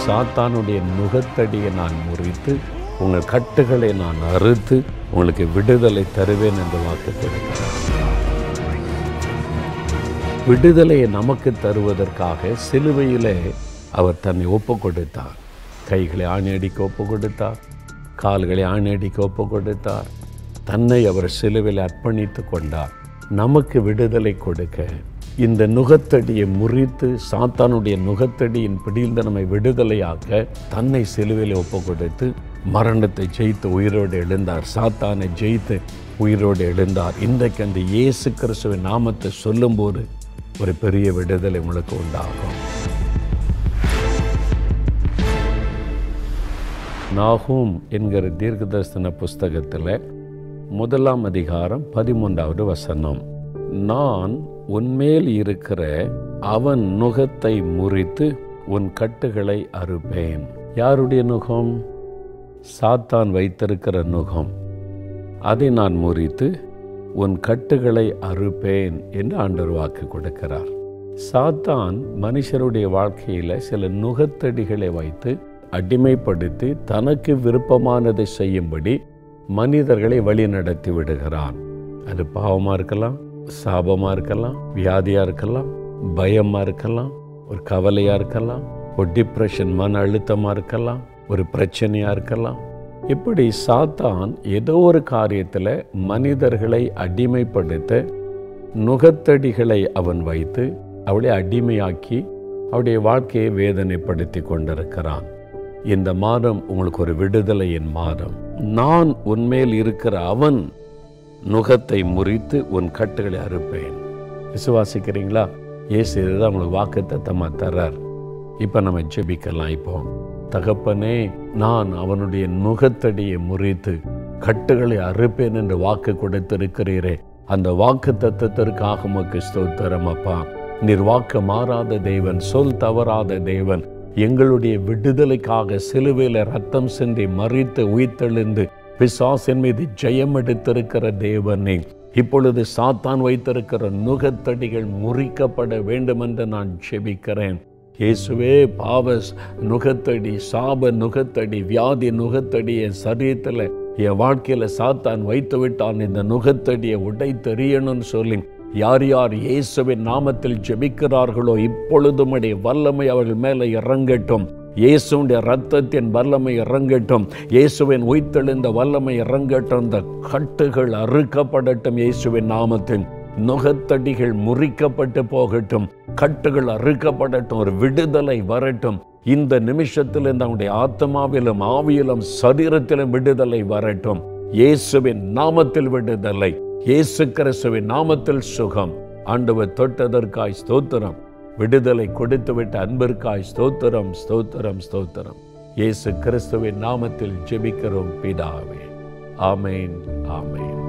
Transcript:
சாத்தானுடைய நுகத்தடியை நான் முறித்து உங்கள் கட்டுகளை நான் அறுத்து உங்களுக்கு விடுதலை தருவேன் என்று வாக்கு கொடுக்கிறார் விடுதலையை நமக்கு தருவதற்காக சிலுவையிலே அவர் தன்னை ஒப்பு கொடுத்தார் கைகளை ஆணியடிக்க ஒப்பு கொடுத்தார் கால்களை ஆணியடிக்க ஒப்பு கொடுத்தார் தன்னை அவர் சிலுவையில் அர்ப்பணித்து கொண்டார் நமக்கு விடுதலை கொடுக்க இந்த நுகத்தடியை முறித்து சாத்தானுடைய நுகத்தடியின் பிடியிலிருந்து நம்மை விடுதலையாக்க தன்னை சிலுவையில் ஒப்பு கொடுத்து மரணத்தை ஜெயித்து உயிரோடு எழுந்தார் சாத்தானை ஜெயித்து உயிரோடு எழுந்தார் இன்றைக்கு அந்த இயேசு கிறிஸ்துவின் நாமத்தை சொல்லும்போது ஒரு பெரிய விடுதலை உங்களுக்கு உண்டாகும் நாகூம் என்கிற தீர்க்கதர்சன புஸ்தகத்தில் முதலாம் அதிகாரம் பதிமூன்றாவது வசனம் நான் உன்மேல் இருக்கிற அவன் நுகத்தை முறித்து உன் கட்டுகளை அறுப்பேன் யாருடைய நுகம் சாத்தான் வைத்திருக்கிற நுகம் அதை நான் முறித்து உன் கட்டுகளை அறுப்பேன் என்று ஆண்டவர் வாக்கு கொடுக்கிறார் சாத்தான் மனுஷருடைய வாழ்க்கையில் சில நுகத்தடிகளை வைத்து அடிமைப்படுத்தி தனக்கு விருப்பமானதை செய்யும்படி மனிதர்களை வழி நடத்தி விடுகிறான் அது பாவமாக இருக்கலாம் சாபமாக இருக்கலாம் வியாதியாக இருக்கலாம் பயமாக இருக்கலாம் ஒரு கவலையாக இருக்கலாம் ஒரு டிப்ரெஷன் மன அழுத்தமாக இருக்கலாம் ஒரு பிரச்சனையாக இருக்கலாம் இப்படி சாத்தான் ஏதோ ஒரு காரியத்தில் மனிதர்களை அடிமைப்படுத்த நுகத்தடிகளை அவன் வைத்து அவளை அடிமையாக்கி அவருடைய வாழ்க்கையை வேதனைப்படுத்தி கொண்டிருக்கிறான் இந்த மாதம் உங்களுக்கு ஒரு விடுதலையின் மாதம் நான் உன்மேல் இருக்கிற அவன் நுகத்தை முறித்து உன் கட்டுகளை அறுப்பேன் விசுவாசிக்கிறீங்களா இயேசு இதுதான் உங்களுக்கு வாக்கு தத்தமாக தர்றார் இப்போ நம்ம ஜெபிக்கலாம் இப்போ தகப்பனே நான் அவனுடைய நுகத்தடியை முறித்து கட்டுகளை அறுப்பேன் என்று வாக்கு கொடுத்திருக்கிறீரே அந்த வாக்கு தத்துவத்திற்காக உமக்கு ஸ்தோத்திரம் அப்பா நீர் வாக்கு மாறாத தேவன் சொல் தவறாத தேவன் எங்களுடைய விடுதலைக்காக சிலுவையில் ரத்தம் சிந்தி மறித்து உயிர்த்தெழுந்து பிசாசின் மீது ஜெயம் எடுத்திருக்கிற தேவனே இப்பொழுது சாத்தான் வைத்திருக்கிற நுகத்தடிகள் முறிக்கப்பட வேண்டும் என்று நான் ஜெபிக்கிறேன் இயேசுவே பாவஸ் நுகத்தடி சாப நுகத்தடி வியாதி நுகத்தடி என் சரீரத்தில் என் வாழ்க்கையில் சாத்தான் வைத்து விட்டான் இந்த நுகத்தடியை உடை தெரியணும்னு சொல்லி யார் யார் இயேசுவின் நாமத்தில் ஜெபிக்கிறார்களோ இப்பொழுதும் அடைய வல்லமை அவர்கள் மேலே இறங்கட்டும் இயேசுடைய ரத்தத்தின் வல்லமை இறங்கட்டும் இயேசுவின் உய்த்தெழுந்த வல்லமை இறங்கட்டும் இந்த கட்டுகள் அறுக்கப்படட்டும் இயேசுவின் நாமத்தின் நுகத்தடிகள் முறிக்கப்பட்டு போகட்டும் கட்டுகள் அறுக்கப்படட்டும் ஒரு விடுதலை வரட்டும் இந்த நிமிஷத்தில் அவனுடைய ஆத்மாவிலும் ஆவியிலும் சரீரத்திலும் விடுதலை வரட்டும் இயேசுவின் நாமத்தில் விடுதலை இயேசு கிறிஸ்துவின் நாமத்தில் சுகம் ஆண்டவர் தொட்டதற்காய் ஸ்தோத்திரம் விடுதலை கொடுத்துவிட்ட அன்பிற்காய் ஸ்தோத்திரம் ஸ்தோத்திரம் ஸ்தோத்திரம் இயேசு கிறிஸ்துவின் நாமத்தில் ஜெபிக்கிறோம் பிதாவே ஆமேன் ஆமேன்